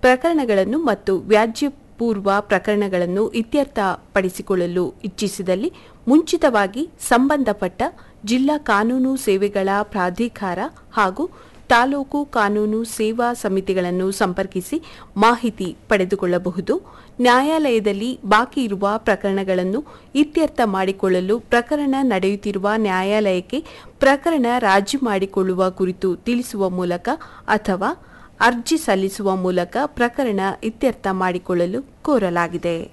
ಪ್ರಕರಣಗಳನ್ನು ಮತ್ತು ವ್ಯಾಜ್ಯ ಪೂರ್ವ ಪ್ರಕರಣಗಳನ್ನು ಇತ್ಯರ್ಥಪಡಿಸಿಕೊಳ್ಳಲು ಇಚ್ಛಿಸಿದಲ್ಲಿ ಮುಂಚಿತವಾಗಿ ಸಂಬಂಧಪಟ್ಟ ಜಿಲ್ಲಾ ಕಾನೂನು ಸೇವೆಗಳ ಪ್ರಾಧಿಕಾರ ಹಾಗೂ ತಾಲೂಕು ಕಾನೂನು ಸೇವಾ ಸಮಿತಿಗಳನ್ನು ಸಂಪರ್ಕಿಸಿ ಮಾಹಿತಿ ಪಡೆದುಕೊಳ್ಳಬಹುದು ನ್ಯಾಯಾಲಯದಲ್ಲಿ ಬಾಕಿ ಇರುವ ಪ್ರಕರಣಗಳನ್ನು ಇತ್ಯರ್ಥ ಮಾಡಿಕೊಳ್ಳಲು ಪ್ರಕರಣ ನಡೆಯುತ್ತಿರುವ ನ್ಯಾಯಾಲಯಕ್ಕೆ ಪ್ರಕರಣ ರಾಜಿ ಮಾಡಿಕೊಳ್ಳುವ ಕುರಿತು ತಿಳಿಸುವ ಮೂಲಕ ಅಥವಾ ಅರ್ಜಿ ಸಲ್ಲಿಸುವ ಮೂಲಕ ಪ್ರಕರಣ ಇತ್ಯರ್ಥ ಮಾಡಿಕೊಳ್ಳಲು ಕೋರಲಾಗಿದೆ